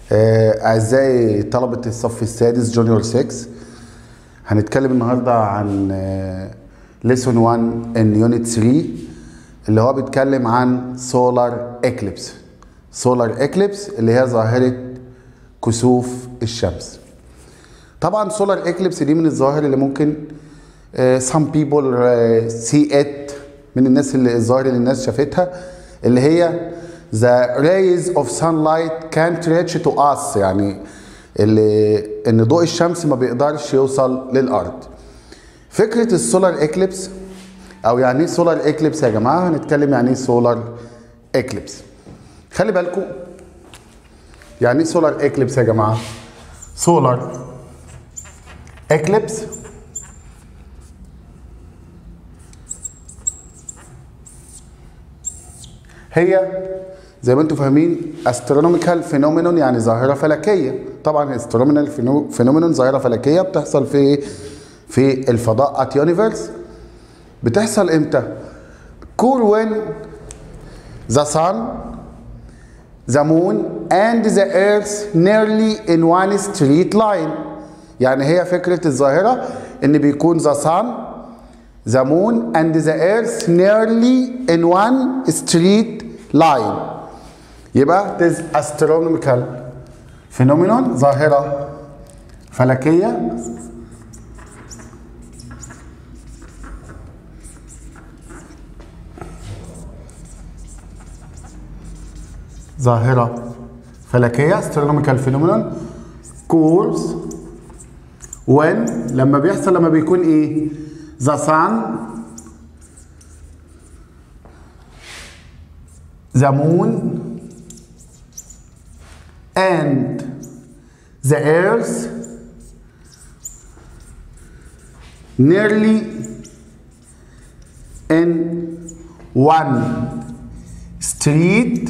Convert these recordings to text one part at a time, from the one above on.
آه، أعزائي طلبة الصف السادس جونيور 6 هنتكلم النهاردة عن ليسون 1 ان يونت 3 اللي هو بيتكلم عن سولار اكليبس سولار اكليبس اللي هي ظاهرة كسوف الشمس طبعا سولار اكليبس دي من الظواهر اللي ممكن آه، some people آه، see it من الناس اللي الظاهر اللي الناس شافتها اللي هي the rays of sunlight can't reach to us يعني اللي ان ضوء الشمس ما بيقدرش يوصل للارض فكره السولار اكليبس او يعني ايه سولار اكليبس يا جماعه هنتكلم يعني ايه سولار اكليبس خلي بالكم يعني ايه سولار اكليبس يا جماعه سولار اكليبس هي زي ما انتم فاهمين استرونوميكال فينومينون يعني ظاهره فلكيه طبعا استرونوميكال فينومينون ظاهره فلكيه بتحصل في في الفضاء ات يونيفرس بتحصل امتى كور وين ذا sun the moon and the earth nearly in one straight line يعني هي فكره الظاهره ان بيكون the sun the moon and the earth nearly in one straight line يبقى it is astronomical phenomenon ظاهرة فلكية ظاهرة فلكية astronomical phenomenon course when لما بيحصل لما بيكون ايه the sun the moon and the earth nearly in one street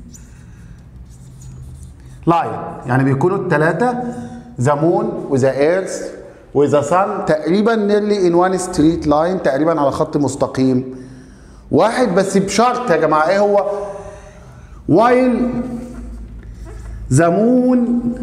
line يعني بيكونوا الثلاثة the moon وذا earth وذا sun تقريبا nearly in one street line تقريبا على خط مستقيم واحد بس بشرط يا جماعة ايه هو while the moon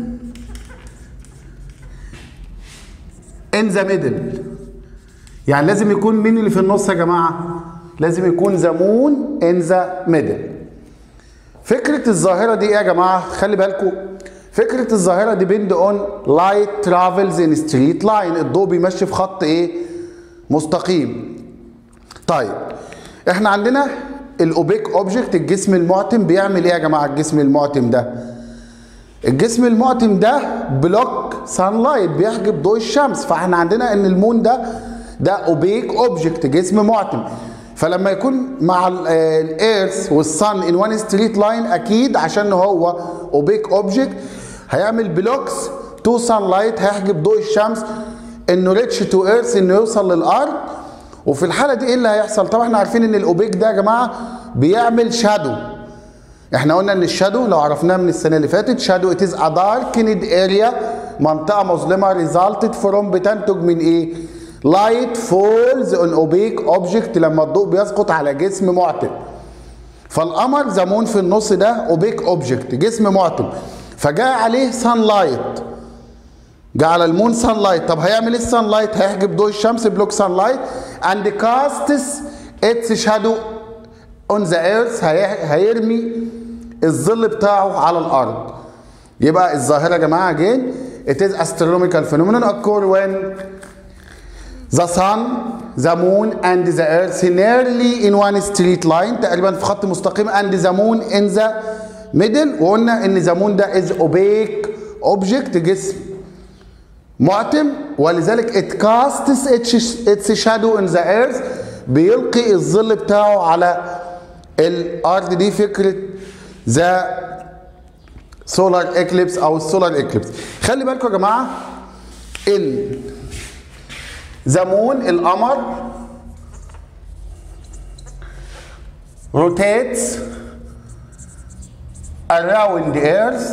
in the middle يعني لازم يكون مين اللي في النص يا جماعة لازم يكون the moon in the middle فكرة الظاهرة دي ايه يا جماعة خلي بالكم فكرة الظاهرة دي بيند اون لايت ترافلز ان ستريت لاين الضوء بيمشي في خط ايه مستقيم طيب احنا عندنا الاوبيك اوبجكت الجسم المعتم بيعمل ايه يا جماعه الجسم المعتم ده الجسم المعتم ده بلوك سان لايت بيحجب ضوء الشمس فاحنا عندنا ان المون ده ده اوبيك اوبجكت جسم معتم فلما يكون مع الايرث والصن ان وان ستريت لاين اكيد عشان هو اوبيك اوبجكت هيعمل بلوكس تو سان لايت هيحجب ضوء الشمس انه ريتش تو ايرث انه يوصل للارض وفي الحاله دي ايه اللي هيحصل طبعا احنا عارفين ان الاوبيك ده يا جماعه بيعمل شادو احنا قلنا ان الشادو لو عرفناه من السنه اللي فاتت شادو ات از ا داركند اريا منطقه مظلمه ريزالتد فروم بتنتج من ايه لايت فولز اون اوبيك اوبجكت لما الضوء بيسقط على جسم معتم فالقمر زمون في النص ده اوبيك اوبجكت جسم معتم فجاء عليه سان لايت جه على المون سان لايت طب هيعمل ايه السان لايت هيحجب ضوء الشمس بلوك سان لايت اند كاستس اتس شادو اون ذا ايرث هيرمي الظل بتاعه على الارض يبقى الظاهره يا جماعه جين it is astronomical phenomenon occur when the sun the moon and the earth nearly in one straight line تقريبا في خط مستقيم and the moon in the middle وقلنا ان the moon ده is opaque object جسم معتم ولذلك it casts its shadow in the earth بيلقي الظل بتاعه على الارض دي فكره ذا سولار اكليبس او السولار اكليبس خلي بالكم يا جماعه ان ذا مون القمر rotates around the earth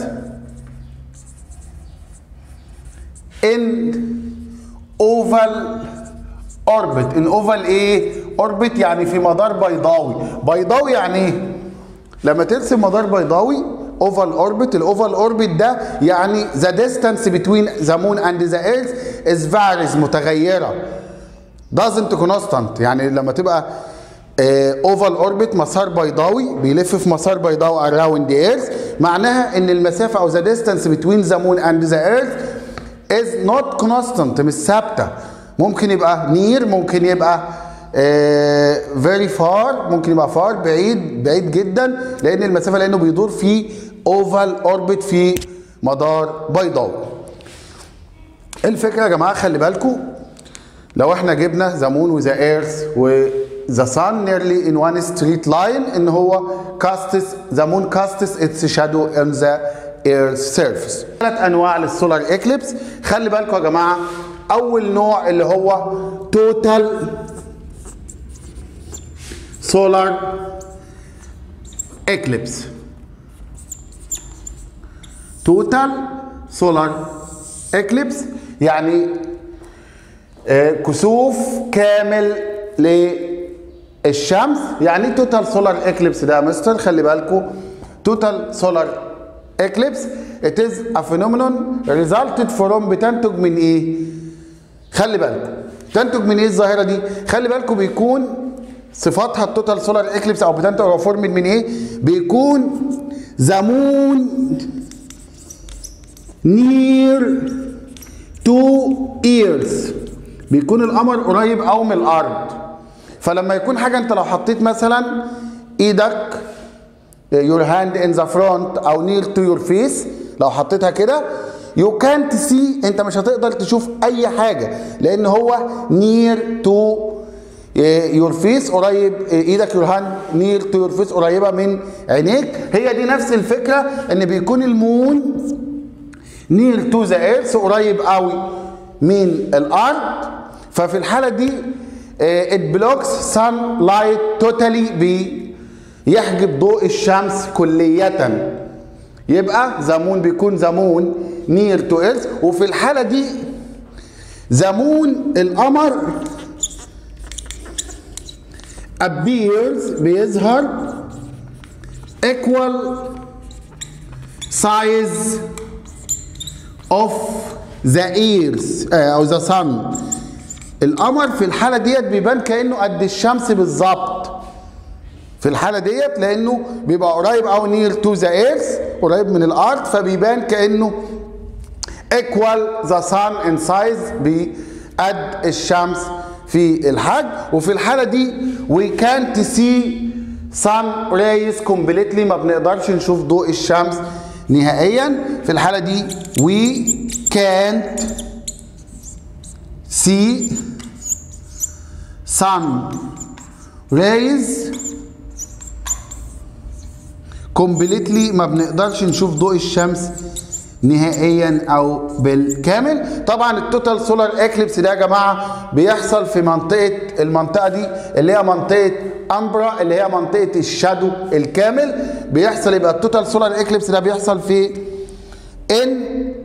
in oval orbit in oval ايه orbit يعني في مدار بيضاوي بيضاوي يعني ايه لما ترسم مدار بيضاوي اوفال اوربت الاوفال اوربت ده يعني ذا ديستانس بتوين ذا مون اند ذا ايرث از فاريز متغيره doesn't constant يعني لما تبقى اوفال اوربت مسار بيضاوي بيلف في مسار بيضاوي around the earth معناها ان المسافه او ذا ديستانس بتوين ذا مون اند ذا ايرث is not constant مش ثابته ممكن يبقى نير ممكن يبقى فيري فار ممكن يبقى فار بعيد بعيد جدا لان المسافه لانه بيدور في اوفال اوربت في مدار بيضاوي الفكره يا جماعه خلي بالكم لو احنا جبنا ذا مون وذا ايرث وذا سان نيرلي ان وان ستريت لاين ان هو كاستس ذا مون كاستس اتس شادو ان ذا ايرث سيرفيس ثلاث انواع للسولار اكليبس خلي بالكم يا جماعه اول نوع اللي هو توتال سولار اكليبس توتال سولار اكليبس يعني آه، كسوف كامل للشمس يعني توتال سولار اكليبس ده يا مستر خلي بالكم توتال سولار اكليبس it is a phenomenon resulted from بتنتج من ايه خلي بالكم تنتج من ايه الظاهره دي خلي بالكم بيكون صفاتها التوتال سولار اكليبس او بتنتج او فورمد من ايه بيكون زمون نير تو ايرز بيكون القمر قريب قوي من الارض فلما يكون حاجه انت لو حطيت مثلا ايدك your hand in the front او near to your face لو حطيتها كده you can't see انت مش هتقدر تشوف اي حاجه لان هو near to your face قريب ايدك your hand near to your face قريبه من عينيك هي دي نفس الفكره ان بيكون المون near to the earth قريب قوي من الارض ففي الحاله دي it blocks sunlight totally بيحجب ضوء الشمس كلية يبقى زمون بيكون زمون نير تو ايرث وفي الحالة دي زمون القمر appears بيظهر equal size of the earth او the sun القمر في الحالة ديت بيبان كأنه قد الشمس بالظبط في الحالة ديت لأنه بيبقى قريب أو نير تو ذا ايرث قريب من الأرض فبيبان كأنه equal the sun in size بقد الشمس في الحجم وفي الحالة دي we can't see sun rays completely ما بنقدرش نشوف ضوء الشمس نهائيا في الحالة دي we can't see sun rays completely ما بنقدرش نشوف ضوء الشمس نهائيا او بالكامل طبعا التوتال سولار اكليبس ده يا جماعه بيحصل في منطقه المنطقه دي اللي هي منطقه امبرا اللي هي منطقه الشادو الكامل بيحصل يبقى التوتال سولار اكليبس ده بيحصل في ان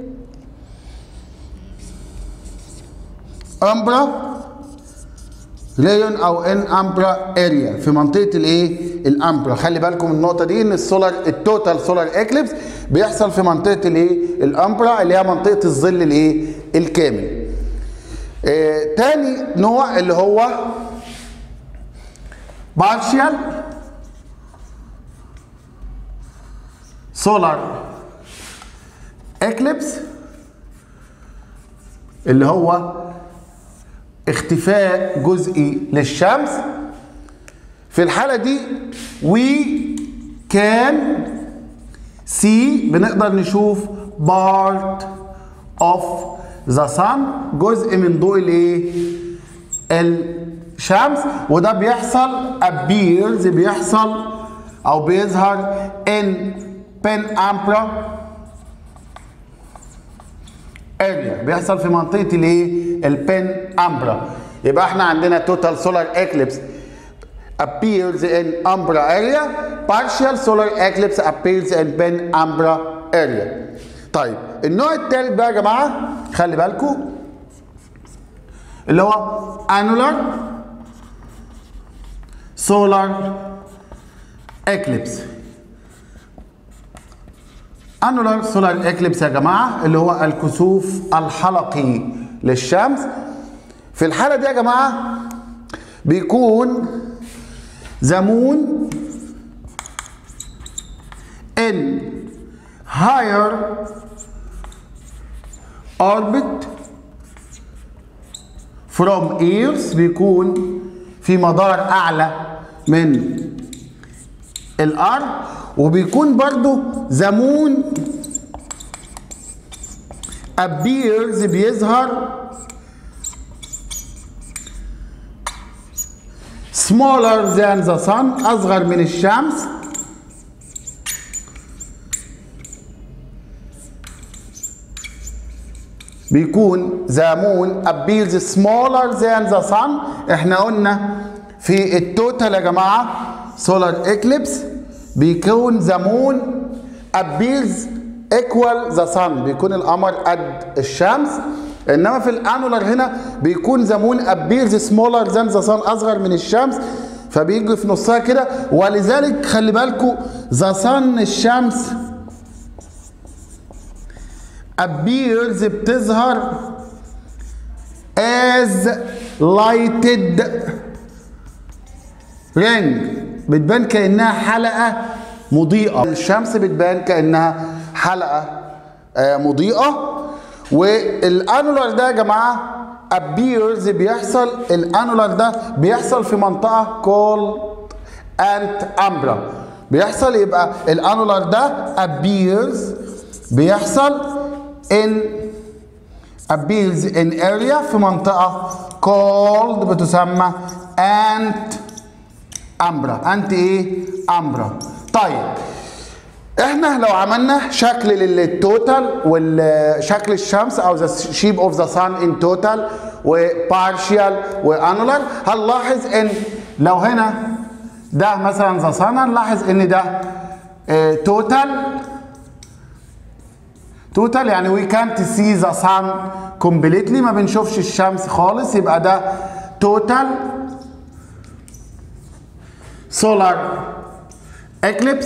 امبرا ليون او ان امبرا اريا في منطقه الايه الامبرا خلي بالكم من النقطه دي ان السولار التوتال سولار اكليبس بيحصل في منطقه الايه الامبرا اللي هي منطقه الظل الايه الكامل آه تاني نوع اللي هو بارشال سولار اكليبس اللي هو اختفاء جزئي للشمس في الحالة دي we can see بنقدر نشوف part of the sun جزء من ضوء الايه الشمس وده بيحصل appears بيحصل او بيظهر in pen ampra اريا بيحصل في منطقه الايه البن امبرا يبقى احنا عندنا توتال سولار اكليبس appears in umbra area partial solar eclipse appears in pen umbra area طيب النوع الثالث بقى يا جماعه خلي بالكم اللي هو annular solar eclipse انولار سولار اكليبس يا جماعه اللي هو الكسوف الحلقي للشمس في الحاله دي يا جماعه بيكون the moon in higher orbit from Earth بيكون في مدار أعلى من الأرض وبيكون برضو the moon appears بيظهر smaller than the sun أصغر من الشمس بيكون the moon appears smaller than the sun احنا قلنا في التوتال يا جماعة solar eclipse بيكون the moon appears equal the sun بيكون القمر قد الشمس انما في الانولار هنا بيكون the moon appears smaller than the sun اصغر من الشمس فبيجي في نصها كده ولذلك خلي بالكم the sun الشمس appears بتظهر as lighted ring بتبان كأنها حلقة مضيئة الشمس بتبان كأنها حلقة آه، مضيئة والانولار ده يا جماعة appears بيحصل الانولار ده بيحصل في منطقة called انت امبرا بيحصل يبقى الانولار ده appears بيحصل in appears in area في منطقة called بتسمى انت امبرا انت ايه امبرا طيب احنا لو عملنا شكل للتوتال والشكل الشمس او ذا شيب اوف ذا سان ان توتال وبارشال وانولار هنلاحظ ان لو هنا ده مثلا ذا سان هنلاحظ ان ده توتال توتال يعني وي كانت سي ذا سان كومبليتلي ما بنشوفش الشمس خالص يبقى ده توتال سولار اكليبس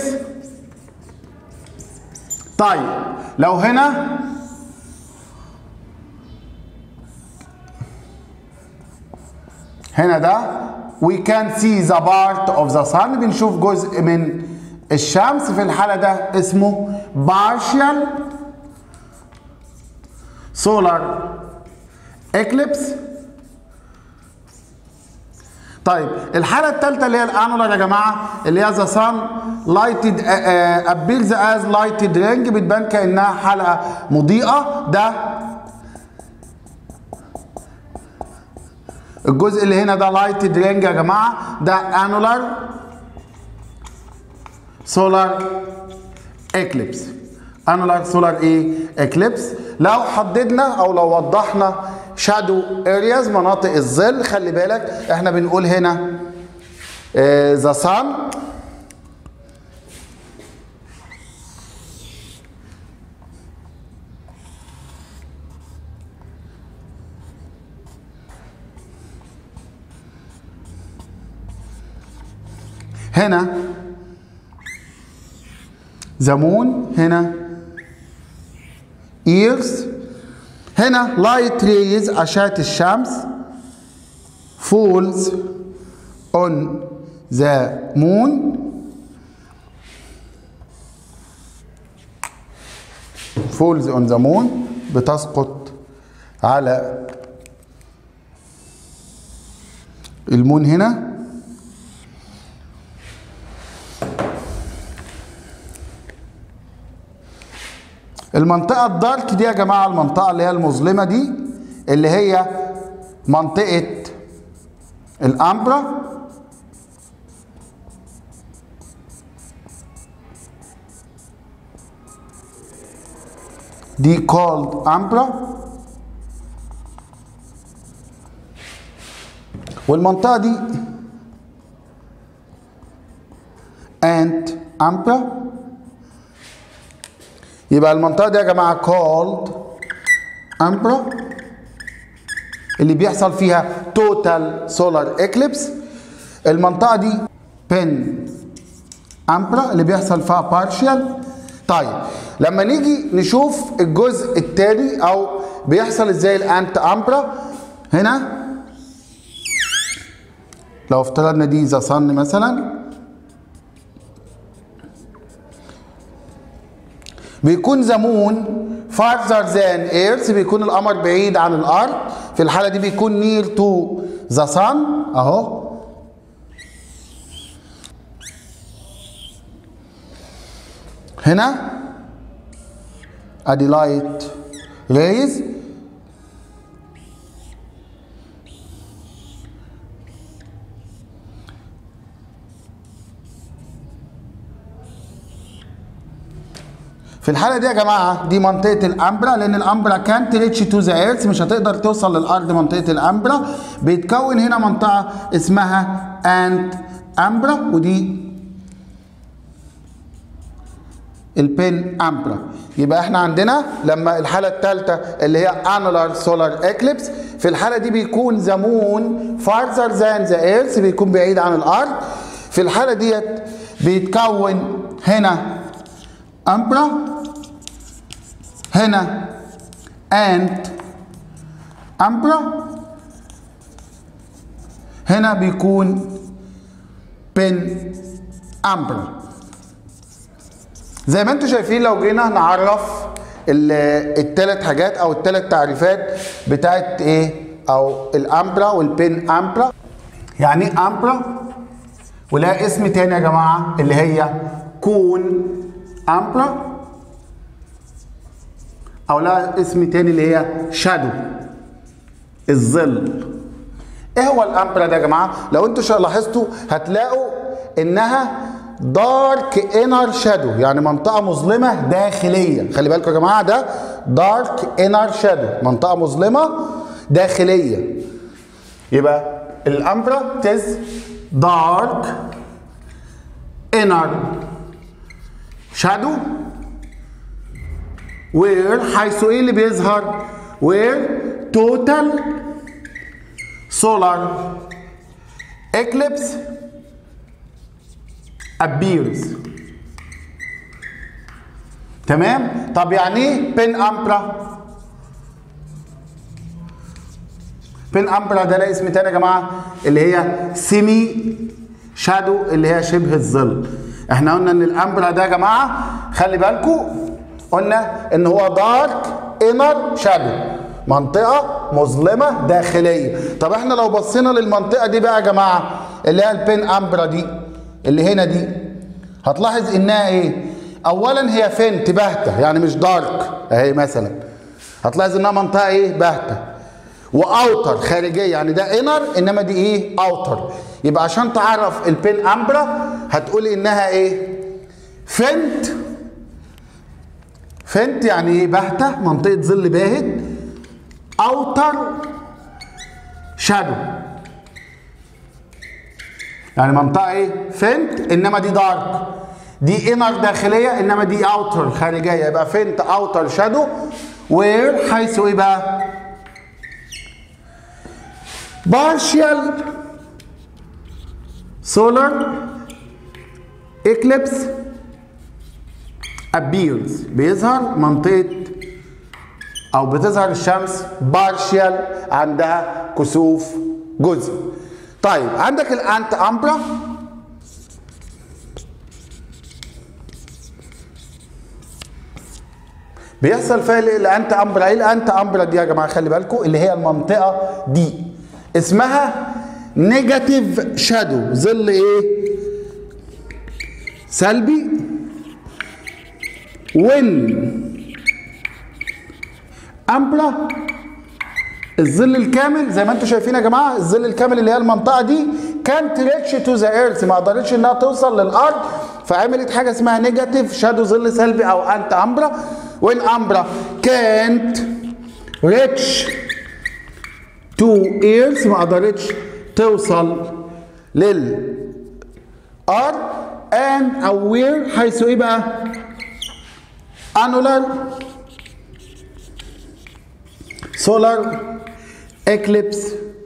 طيب لو هنا هنا ده we can see the part of the sun بنشوف جزء من الشمس في الحالة ده اسمه partial solar eclipse طيب الحالة الثالثة اللي هي الانولار يا جماعة اللي هي ذا صن لايتد ابيلز از لايتد رينج بتبان كأنها حلقة مضيئة ده الجزء اللي هنا ده لايتد رينج يا جماعة ده انولار سولار اكليبس انولار سولار ايه اكليبس لو حددنا او لو وضحنا شادو ارياز مناطق الظل خلي بالك احنا بنقول هنا ذا سان هنا ذا مون هنا ears هنا light rays أشعة الشمس falls on the moon falls on the moon بتسقط على المون هنا المنطقة الدارك دي يا جماعة المنطقة اللي هي المظلمة دي اللي هي منطقة الأمبرا دي called أمبرا والمنطقة دي أنت أمبرا يبقى المنطقة دي يا جماعة called أمبرا اللي بيحصل فيها total solar eclipse المنطقة دي بن أمبرا اللي بيحصل فيها partial طيب لما نيجي نشوف الجزء الثاني او بيحصل ازاي الانت امبرا هنا لو افترضنا دي ذا صن مثلا بيكون ذا مون farther than earth بيكون القمر بعيد عن الارض في الحاله دي بيكون near to the sun اهو هنا ادي لايت ريز في الحاله دي يا جماعه دي منطقه الامبرا لان الامبرا كانت ريتش تو ذا ايرث مش هتقدر توصل للارض منطقه الامبرا بيتكون هنا منطقه اسمها انت امبرا ودي البين امبرا يبقى احنا عندنا لما الحاله الثالثه اللي هي انولار سولار اكليبس في الحاله دي بيكون ذا مون فارزر ذان ذا ايرث بيكون بعيد عن الارض في الحاله ديت بيتكون هنا امبرا هنا انت امبرا هنا بيكون بين امبرا زي ما انتم شايفين لو جينا نعرف الثلاث حاجات او الثلاث تعريفات بتاعت ايه او الامبرا والبين امبرا يعني ايه امبرا ولها اسم تاني يا جماعه اللي هي كون امبرا او لها اسم تاني اللي هي شادو الظل ايه هو الامبرا ده يا جماعه لو انتوا لاحظتوا هتلاقوا انها دارك انر شادو يعني منطقه مظلمه داخليه خلي بالكم يا جماعه ده دارك انر شادو منطقه مظلمه داخليه يبقى الامبرا تز دارك انر شادو وير حيث ايه اللي بيظهر وير توتال سولار اكليبس appears تمام طب يعني ايه بين امبرا بين امبرا ده لا اسم تاني يا جماعه اللي هي سيمي شادو اللي هي شبه الظل احنا قلنا ان الامبرا ده يا جماعه خلي بالكم قلنا ان هو دارك انر شادو منطقة مظلمة داخلية طب احنا لو بصينا للمنطقة دي بقى يا جماعة اللي هي البين امبرا دي اللي هنا دي هتلاحظ انها ايه اولا هي فين باهته يعني مش دارك اهي مثلا هتلاحظ انها منطقه ايه باهته واوتر خارجيه يعني ده انر انما دي ايه اوتر يبقى عشان تعرف البين امبرا هتقولي انها ايه فنت فنت يعني ايه باهته منطقه ظل باهت اوتر شادو يعني منطقه ايه فنت انما دي دارك دي انر داخليه انما دي اوتر خارجيه يبقى فنت اوتر شادو وير حيث ايه بقى بارشال سولار اكليبس appears بيظهر منطقه او بتظهر الشمس بارشال عندها كسوف جزء طيب عندك الانت امبرا بيحصل فيها الانت امبرا ايه الانت امبرا دي يا جماعه خلي بالكم اللي هي المنطقه دي اسمها نيجاتيف شادو ظل ايه سلبي وين امبرا الظل الكامل زي ما انتم شايفين يا جماعه الظل الكامل اللي هي المنطقه دي كانت ريتش تو ذا ايرث ما قدرتش انها توصل للارض فعملت حاجه اسمها نيجاتيف شادو ظل سلبي او انت امبرا وين امبرا كانت ريتش تو ايرث ما قدرتش توصل للارض ان او وير حيث ايه بقى انولار solar eclipse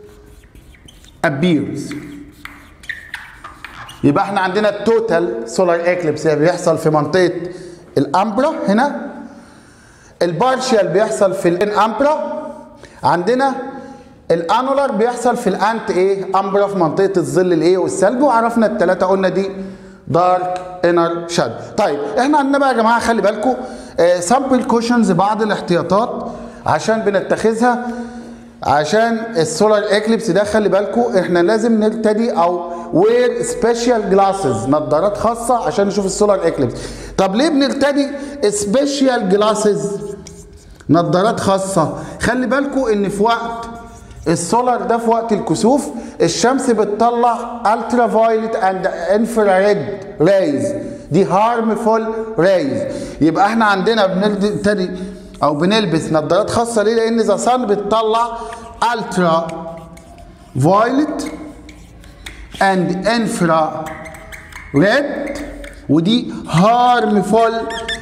appears يبقى احنا عندنا التوتال سولار اكليبس بيحصل في منطقه الامبرا هنا البارشيال بيحصل في الان امبرا عندنا الانولار بيحصل في الانت ايه امبرا في منطقه الظل الايه والسلبي وعرفنا الثلاثه قلنا دي دارك انر شاد طيب احنا عندنا بقى يا جماعه خلي بالكم سامبل كوشنز بعض الاحتياطات عشان بنتخذها عشان السولار اكليبس ده خلي بالكم احنا لازم نرتدي او وير سبيشال جلاسز نظارات خاصه عشان نشوف السولار اكليبس طب ليه بنرتدي سبيشال جلاسز نظارات خاصه خلي بالكم ان في وقت السولار ده في وقت الكسوف الشمس بتطلع الترا فايلت اند انفراريد ريز دي هارمفول ريز يبقى احنا عندنا بنرتدي او بنلبس نظارات خاصه ليه لان ذا صن بتطلع الترا فايلت اند انفرا ريد ودي هارمفول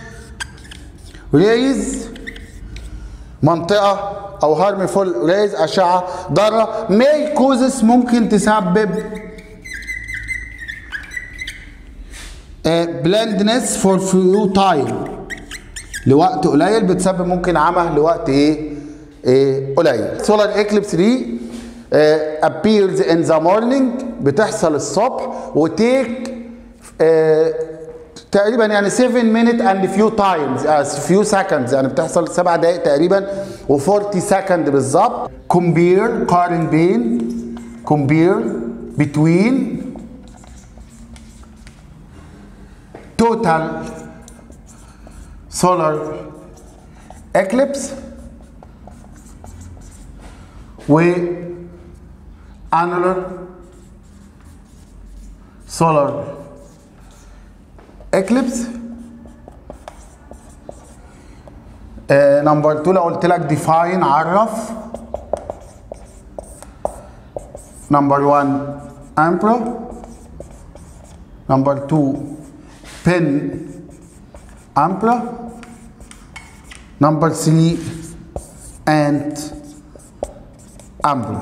ريز منطقه او هارمفول ريز اشعه ضاره ماي كوزس ممكن تسبب بلاندنس فور فيو تايم لوقت قليل بتسبب ممكن عمى لوقت ايه؟ ايه قليل. سولار اكليبس دي uh, appears in the morning بتحصل الصبح وتيك uh, تقريبا يعني 7 minute and few times uh, few seconds يعني بتحصل 7 دقائق تقريبا و40 second بالظبط compare قارن بين compare between total solar eclipse و annular solar eclipse نمبر 2 لو قلت لك define عرف نمبر 1 امبرا نمبر 2 pin امبرا نمبر 3 انت امبرا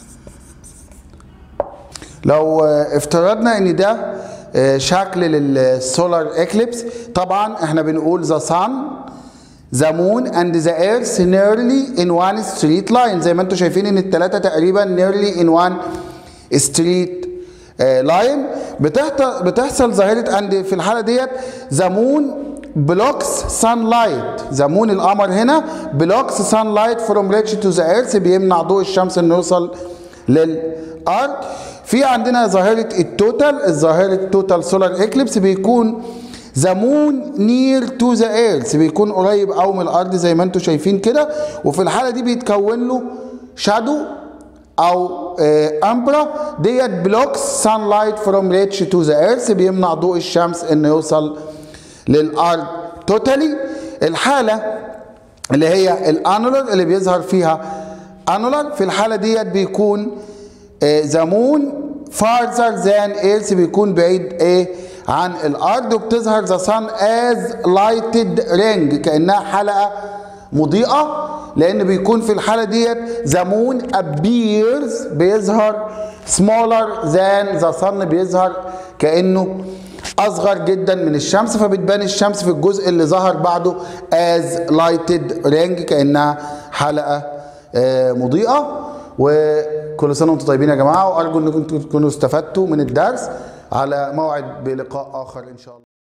لو افترضنا ان ده شكل للسولار اكليبس طبعا احنا بنقول ذا sun ذا مون اند ذا ايرث nearly in one straight line زي ما انتم شايفين ان الثلاثه تقريبا nearly in one straight لاين بتحصل بتحصل ظاهره اند في الحاله ديت ذا مون بلوكس سان لايت ذا مون القمر هنا بلوكس سان لايت فروم ريتش تو ذا ايرث بيمنع ضوء الشمس انه يوصل للارض في عندنا ظاهره التوتال الظاهره التوتال سولار اكليبس بيكون ذا مون نير تو ذا ايرث بيكون قريب قوي من الارض زي ما انتم شايفين كده وفي الحاله دي بيتكون له شادو او امبرا ديت بلوكس سان لايت فروم ريتش تو ذا ايرث بيمنع ضوء الشمس انه يوصل للارض توتالي الحاله اللي هي الانولر اللي بيظهر فيها انولر في الحاله ديت بيكون ذا مون farther than earth بيكون بعيد ايه عن الارض وبتظهر ذا sun as lighted ring كانها حلقه مضيئه لان بيكون في الحاله ديت ذا مون appears بيظهر smaller than ذا sun بيظهر كانه اصغر جدا من الشمس فبتبان الشمس في الجزء اللي ظهر بعده as lighted ring كانها حلقه مضيئه وكل سنه وانتم طيبين يا جماعه وارجو انكم تكونوا استفدتوا من الدرس على موعد بلقاء اخر ان شاء الله